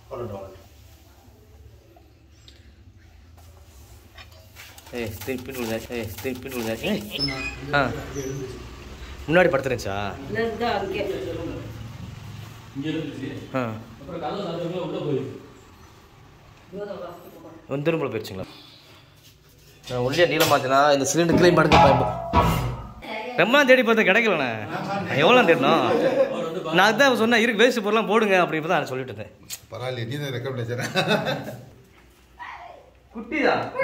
வளரட்டும் வளரட்டும் ஏய் திருப்பி விழுந்தா ஏய் திருப்பி விழுந்தா ஏய் ஆ முன்னாடி படுத்துருந்துச்சா இங்கே இருந்துச்சு ஆ அப்புறம் கதவு சாத்திரமே உள்ள போயிருக்கு வந்துடும் போல போயிடுச்சுங்களா நான் உள்ளே நீளமாச்சுனா இந்த சிலிண்டர் கிளைம் படுக்க பயப்போம் ரொம்ப நாள் தேடி பார்த்தா கிடைக்கலண்ணே நான் எவ்வளோ தேடணும் நான் அதான் சொன்னேன் இருக்கு வேஸ்ட் பொருள்லாம் போடுங்க அப்படின்னு தான் சொல்லிட்டு இருந்தேன் பரவாயில்ல நீ தான் ரெக்கமெண்ட் வச்சுறேன் குட்டி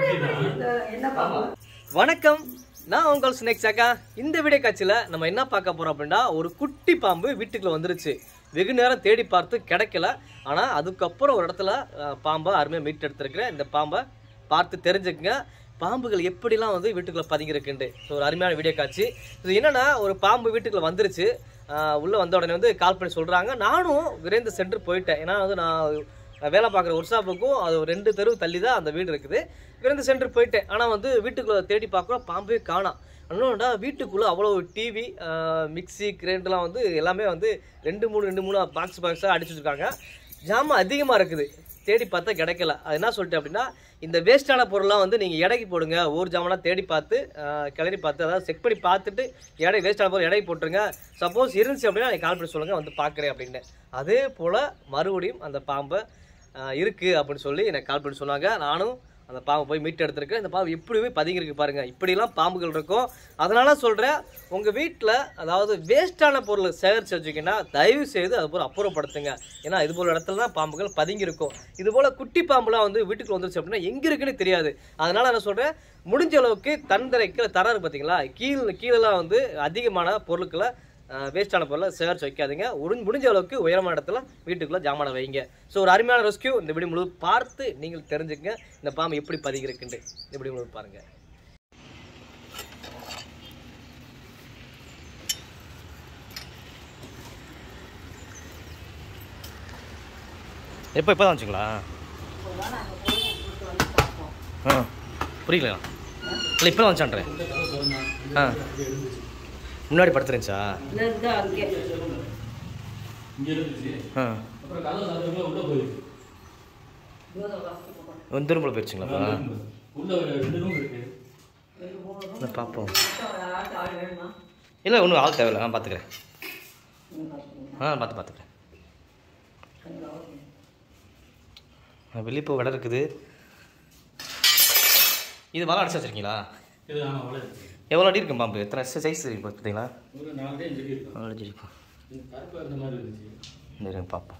வணக்கம் நான் உங்கள் ஸ்னேக் சாக்கா இந்த வீடியோ காட்சியில் நம்ம என்ன பார்க்க போறோம் அப்படின்னா ஒரு குட்டி பாம்பு வீட்டுக்குள்ள வந்துருச்சு வெகு நேரம் தேடி பார்த்து கிடைக்கல ஆனால் அதுக்கப்புறம் ஒரு இடத்துல அஹ், பாம்பை அருமையாக மீட் எடுத்திருக்கிறேன் இந்த பாம்பை பார்த்து தெரிஞ்சுக்கங்க பாம்புகள் எப்படிலாம் வந்து வீட்டுக்குள்ள பதுங்கியிருக்குண்டு ஸோ ஒரு அருமையான வீடியோ காட்சி இது என்னன்னா ஒரு பாம்பு வீட்டுக்குள்ள வந்துருச்சு அஹ், உள்ள வந்த உடனே வந்து கால் பண்ணி சொல்றாங்க நானும் விரைந்து சென்று போயிட்டேன் ஏன்னா வந்து நான் வேலை பார்க்குற ஒர்க் ஷாப்புக்கும் அது ஒரு ரெண்டு தெரு தள்ளி தான் அந்த வீடு இருக்குது விரைந்து சென்று போயிட்டேன் ஆனால் வந்து வீட்டுக்குள்ளே தேடி பார்க்குறோம் பாம்பே காணோம் இன்னொன்றா வீட்டுக்குள்ளே அவ்வளோ டிவி மிக்ஸி கிரைண்டர்லாம் வந்து எல்லாமே வந்து ரெண்டு மூணு ரெண்டு மூணு பாக்ஸ் பாக்ஸாக அடிச்சு வச்சுருக்காங்க ஜாமான் அதிகமாக இருக்குது தேடி பார்த்தா கிடைக்கல அது என்ன சொல்லிட்டேன் அப்படின்னா இந்த வேஸ்டான பொருள்லாம் வந்து நீங்கள் எடைக்கு போடுங்க ஒரு ஜாமானாக தேடி பார்த்து ஆஹ், கிளறி பார்த்து அதாவது செக் பண்ணி பார்த்துட்டு எடை வேஸ்டான பொருள் எடைக்கு போட்டுருங்க சப்போஸ் இருந்துச்சு அப்படின்னா நீங்கள் கால் பண்ணி சொல்லுங்கள் வந்து பார்க்குறேன் அப்படின்னு அதே போல் மறுபடியும் அந்த பாம்பை ஆஹ் இருக்கு அப்படின்னு சொல்லி எனக்கு கால் பண்ணி சொன்னாங்க நானும் அந்த பாம்பை போய் மீட் எடுத்திருக்கேன் இந்த பாம்பு இப்படிவே பதுங்கியிருக்கு பாருங்க இப்படிலாம் பாம்புகள் இருக்கும் அதனால சொல்றேன் உங்க வீட்டில் அதாவது வேஸ்டான பொருள் சேகரிச்சு வச்சுக்கிங்கன்னா தயவு செய்து அது போல அப்புறப்படுத்துங்க ஏன்னா இது போல இடத்துல தான் பாம்புகள் பதுங்கி இருக்கும் இது போல குட்டி பாம்புலாம் வந்து வீட்டுக்கு வந்துருச்சு அப்படின்னா எங்க இருக்குன்னு தெரியாது அதனால நான் சொல்றேன் முடிஞ்ச அளவுக்கு தந்தரை கீழே தர இருக்கு பார்த்தீங்களா கீழே கீழெல்லாம் வந்து அதிகமான பொருட்களை வேஸ்டான பொருளை சேகரிச்சு வைக்காதீங்க உறிஞ் முடிஞ்ச அளவுக்கு உயரமான இடத்துல வீட்டுக்குள்ள ஜாமான வைங்க ஸோ ஒரு அருமையான ரெஸ்கியூ இந்த வீடியோ முழு பார்த்து நீங்கள் தெரிஞ்சுக்கங்க இந்த பாம்பு எப்படி பதுங்கிருக்குண்டு இந்த வீடியோ முழு பாருங்க எப்போ இப்போ தான் வச்சுங்களா ஆ புரியல இல்லை இப்போ தான் வச்சான்றேன் ஆ முன்னாடி படுத்துருந்துச்சா இங்கே இருந்துச்சு ஆ அப்புறம் கதவு சாத்திரமே உள்ள போயிருக்கு வந்துடும் போல போயிடுச்சுங்களாப்பா உள்ள ஒரு ரெண்டு ரூம் இருக்கு இல்லை பார்ப்போம் இல்லை ஒன்றும் ஆள் தேவையில்லை நான் பார்த்துக்கிறேன் ஆ பார்த்து பார்த்துக்கிறேன் வெளியே போக இடம் இருக்குது இது வலை அடிச்சு வச்சிருக்கீங்களா இது ஆமாம் வளருச்சு எவ்வளோ அடி இருக்கும் பாம்பு எத்தனை சைஸ் இருக்கு பார்த்தீங்களா ஒரு நாலு டைம் இருக்கும் அவ்வளோ அடி இருக்கும் இந்த கருப்பு அந்த மாதிரி இருந்துச்சு இந்த இருங்க பார்ப்போம்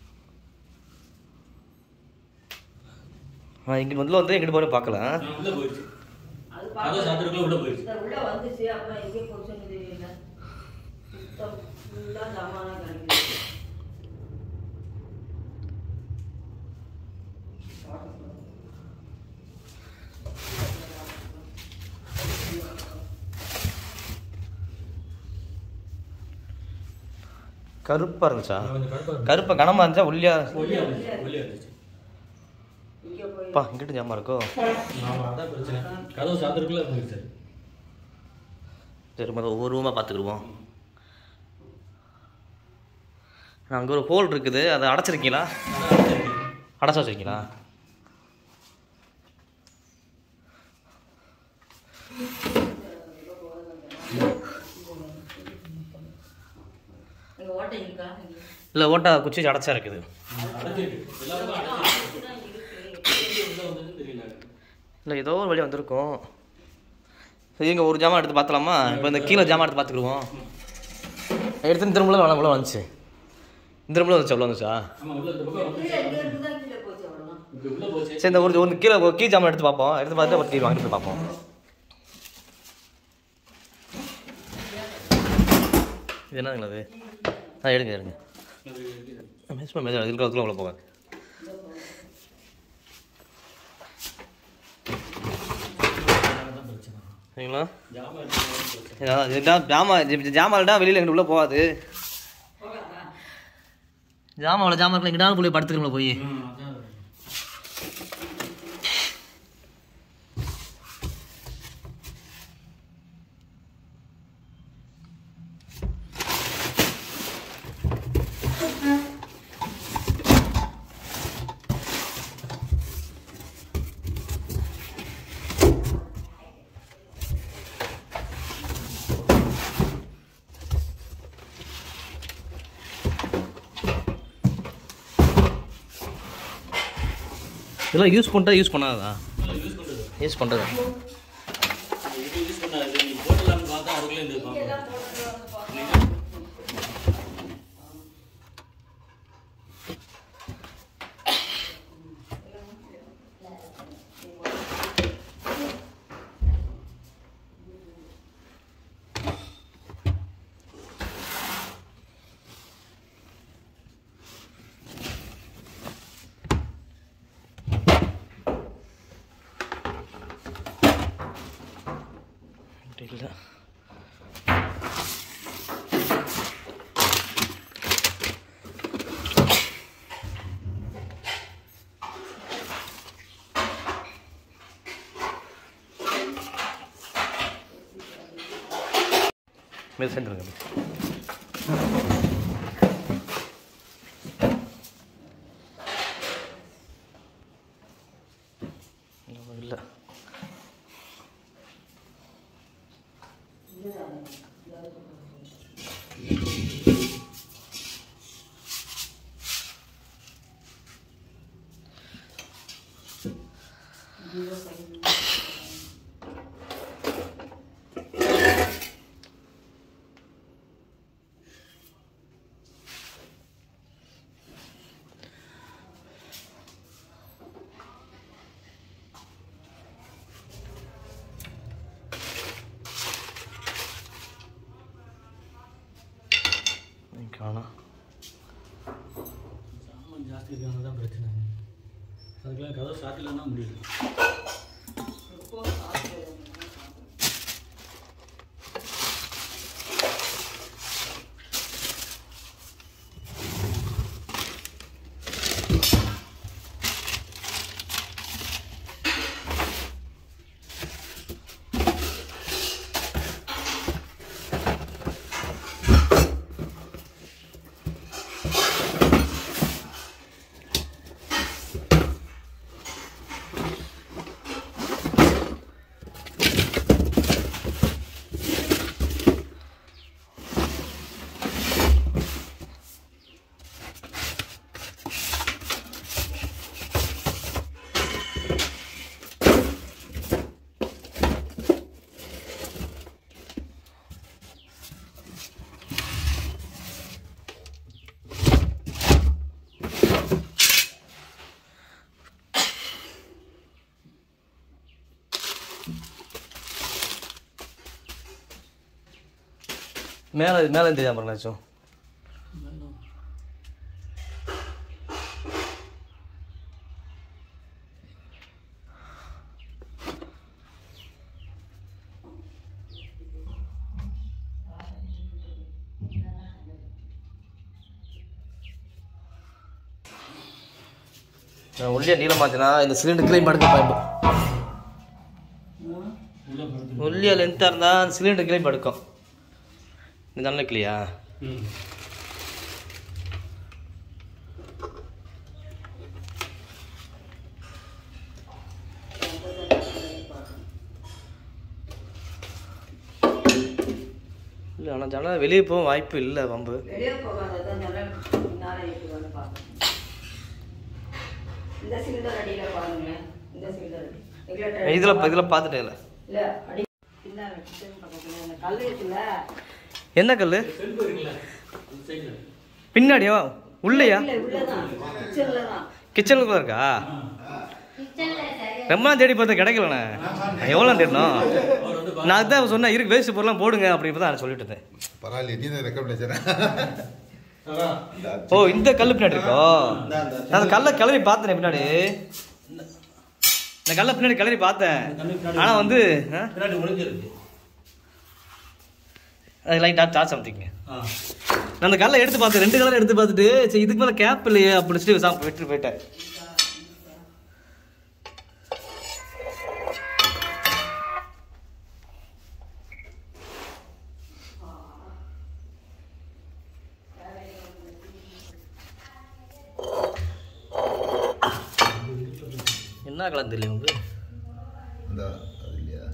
ஆ இங்கே முதல்ல வந்து எங்கிட்ட போய் பார்க்கலாம் நான் உள்ள போயிடுச்சு கதவு சாத்திரக்குள்ள உள்ள போயிடுச்சு உள்ள வந்துச்சு அப்புறம் எங்கே போச்சுன்னு தெரியல சுத்தம் ஃபுல்லாக ஜாமானா கிடைக்குது கருப்பாக இருந்துச்சா கொஞ்சம் கருப்பா இருந்துச்சு. கருப்பை கனமாக இருந்துச்சா ஒல்லியா ஒல்லியா இருந்துச்சு ஒல்லியா இருந்துச்சு இங்கே போய் பா இங்கிட்ட ஜாமா இருக்கோ ஆமாம் அதான் பிரச்சனை கதவு சாத்திரக்குள்ள போயிடுச்சு சரி முதல்ல ஒவ்வொரு ரூமாக பார்த்துக்குருவோம் அங்கே ஒரு ஹோல் இருக்குது அதை அடைச்சிருக்கீங்களா அடைச்சி வச்சிருக்கீங்களா அங்கே ஓட்டை இருக்கா இங்க? இல்லை ஓட்டா குச்சி வச்சு அடைச்சா இருக்குது அடைச்சிருக்கு எல்லா பக்கம் அடைச்சிருக்கு உள்ள வந்ததுன்னு தெரியல இல்லை ஏதோ ஒரு வழி வந்திருக்கும் சரி இங்கே ஒரு ஜாமான் எடுத்து பார்த்தலாமா இப்போ இந்த கீழே ஜாமான் எடுத்து பார்த்துக்குருவோம் எடுத்து திரும்பல வேணாம் இவ்வளோ வந்துச்சு இந்த திரும்பல வந்துச்சு எவ்வளோ வந்துச்சா ஆமாம் உள்ள இந்த பக்கம் வந்துச்சு இங்கே இருந்து தான் கீழே போச்சு அவ்வளோதான் இப்படி உள்ள போச்சு சரி இந்த ஒரு ஒரு கீழே ஒரு கீ ஜாமான் எடுத்து பார்ப்போம் எடுத்து பார்த்து ஒரு கீ வாங்கிட்டு போய் பார்ப்போம் இது என்னங்களா அது ஆ எடுங்க எடுங்க மேட்ச் மேட்ச் இதுக்கு அதுக்குள்ள உள்ள போங்க சரிங்களா ஜாமான் எடுத்து பிரச்சனை இதான் இதுதான் ஜாமான் இது ஜாமான்டா வெளியில் எங்கிட்ட உள்ள போகாது ஜாமான் ஜாமான் இருக்கலாம் எங்கிட்ட போய் படுத்துக்கிறோம்ல போய் ம், அதான் இதெல்லாம் யூஸ் பண்ணிட்டா யூஸ் பண்ணாதா யூஸ் பண்ணுறது யூஸ் பண்ணுறது இது யூஸ் பண்ணாது நீ போட்டலாம்னு பார்த்தா அதுக்குள்ளே இந்த பாம்பு இல்லை மேல் சேர்ந்துருங்க இல்லை காணா சாமான் ஜாஸ்தி இருக்காங்க தான் பிரச்சனை அதுக்கெல்லாம் கதவு சாத்திலன்னா முடியல மேலே மேலே தெரியாம பண்ணாச்சும் நான் உள்ளே நீளமாச்சுனா இந்த சிலிண்டர் கிளைம் படுக்க பாய்ப்பு உள்ள படுத்து உள்ளே லென்த்தாக இருந்தால் அந்த சிலிண்டர் கிளைம் படுக்கும் இந்த நல்ல கிளியா ம் இல்லை ஆனால் ஜனம் வெளியே போக வாய்ப்பு இல்லை வம்பு வெளியே போகாததான் நல்லா பின்னால இருக்குதான்னு பார்க்கணும் இந்த சிலிண்டர் அடியில் பாருங்களேன் இந்த சிலிண்டர் அடி ரெகுலேட்டர் இதில் இதில் பார்த்துட்டேன் இல்லை இல்லை அடி பின்னால கிச்சன் பக்கத்தில் அந்த கல் இருக்குல்ல என்ன கல் செல்ஃபு இருக்குல்ல அந்த சைடில் பின்னாடியா உள்ளேயா இல்லை உள்ளதான் கிச்சனில் தான் கிச்சனுக்குள்ள இருக்கா ரொம்ப நாள் தேடி பார்த்தா கிடைக்கலண்ணே எவ்வளோ தேடணும் அவர் வந்து நான் அதுதான் சொன்னேன் இருக்கு வேஸ்ட் பொருள்லாம் போடுங்க அப்படின்னு தான் சொல்லிட்டு இருந்தேன் பரவாயில்ல நீ தான் ரெக்கமெண்ட் வச்சுறேன் ஓ இந்த கல் பின்னாடி இருக்கோ நான் அந்த கல்லை கிளறி பார்த்தேன் பின்னாடி இந்த கல்லை பின்னாடி கிளறி பார்த்தேன் ஆனால் வந்து ஆ? பின்னாடி ஒளிஞ்சிருக்கு அது லைட் டாட் டாட் சம்திங் ஆ நான் அந்த கல்லை எடுத்து பார்த்தேன் ரெண்டு கலர் எடுத்து பார்த்துட்டு சரி இதுக்கு மேலே கேப் இல்லையே அப்படின்னு சொல்லி சாப்பிட்டு விட்டு போயிட்டேன் என்ன கலர் தெரியும் உங்களுக்கு இந்த அது இல்லையா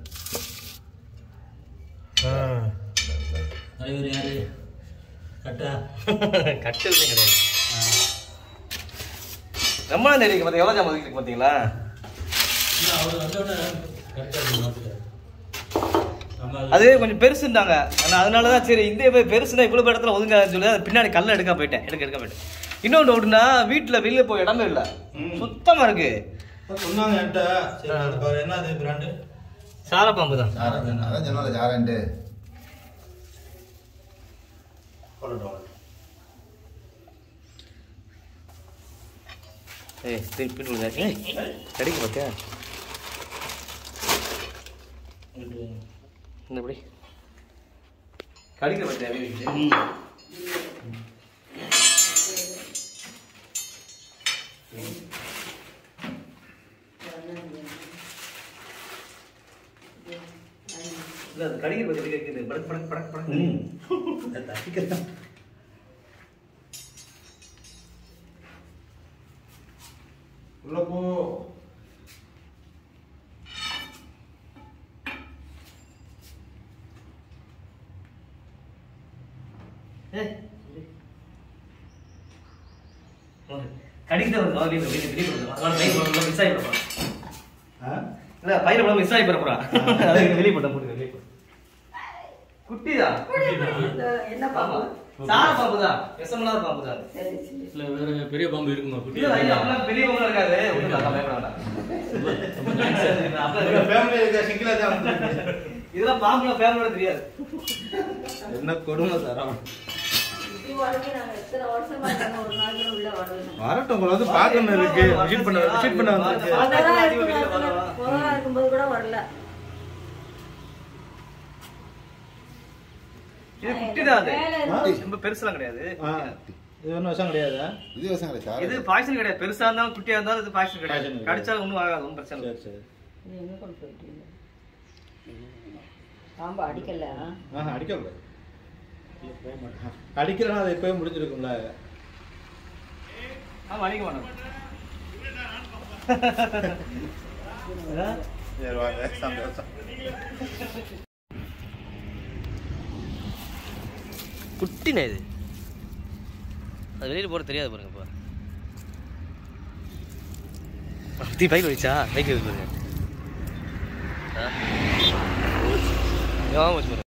தலைவர் யாரு கட்டா கட்டு கிடையாது ரொம்ப நாள் தெரியுங்க பார்த்தீங்க எவ்வளோ ஜாமான் இருக்கு பார்த்தீங்களா இல்ல, அவரு வந்தோடனே correct ஆ இருக்கு மாத்திட்டாரு. நம்ம அது கொஞ்சம் பெருசுண்டாங்க நான் அதனால தான் சரி இந்த இப்ப பெருசுனா இவ்வளோ இடத்துல ஒதுங்காதுன்னு சொல்லி அது பின்னாடி கல்ல எடுக்க போயிட்டேன் எடுக்க எடுக்க போயிட்டேன் இன்னொன்று ஒன்றுனா வீட்டில் வெளில போய் இடமே இல்லை சுத்தமாக இருக்கு சொன்னாங்க என்கிட்ட சரி அது பாரு என்னது பிராண்டு சார பாம்பு தான் அதான் சொன்னால ஜாரண்டு ஏய் திருப்பி பின்னாடி ஏய் கிடைக்க பார்த்தியா இந்த எப்படி கடிக்க பார்த்தியா இல்ல அது கடிக்கிற பத்தி எப்படி கேக்குது படக் படக் படக் படக் உள்ள போ ஏய் கடிக்கிட்ட ஒரு கவலை இல்லை வெளியே வெளியே கொடுங்க அதனால பையன் போட மிஸ் ஆகி போறான் இல்ல பையன் போட மிஸ் ஆகி போறான் அதுக்கு வெளியே போட்ட போட்டு வெளியே போட்டு குட்டிதான் என்ன ஆமா பாப்பா சார பாம்பு தான் விஷமில்லாத பாம்பு தான் சரி சரி இல்ல, வேற பெரிய பாம்பு இருக்குமா குட்டி இல்ல ஐயா அப்பெல்லாம் பெரிய பாம்பு இருக்காது ஒண்ணும் இல்ல, பயப்பட வேண்டாம் அப்பெல்லாம் இருக்காது. ஃபேமிலி இருக்க சிங்கிளா தான் வந்திருக்கு. இதெல்லாம் பாம்புல ஃபேமிலியோட தெரியாது என்ன கொடுமை சார் இது வரைக்கும் நாங்க எத்தனை வருஷமா இருக்கோம், ஒரு நாள் கூட உள்ள வரல வரட்டும் உங்களை வந்து பார்க்கணும் இருக்கு விசிட் பண்ண விசிட் பண்ண வந்திருக்கு கொரோனா இருக்கும் நேரத்துல, கொரோனா இருக்கும்போது கூட வரல இது குட்டி தான் அது மேல இருந்து ரொம்ப பெருசுலாம் கிடையாது ஆ, இது ஒன்றும் விஷயம் கிடையாது இது விவசாயம் கிடையாது இது பாய்ச்சல் கிடையாது பெருசா இருந்தாலும் குட்டியா இருந்தாலும் இது பாய்ச்சல் கிடையாது பாய்ச்சல் கிடையாது. கடிச்சாலும் ஒண்ணும் ஆகாது ஒன்றும் பிரச்சனை இல்லை சரி சரி நீ எங்க கொண்டு போயிட்டீங்க பாம்பு அடிக்கல ஆஹா அடிக்கல அடிக்கிறனா அது இப்பவே முடிஞ்சிருக்கும்ல ஆமா அடிக்க மாட்டோம் சரி வாங்க சந்தோஷம் குட்டினே இது அது வெளியில் போட தெரியாது பாருங்க இப்போ தீ பைக் வச்சா பைக் பாருங்க ஆ? ஆமா, வச்சு பாருங்க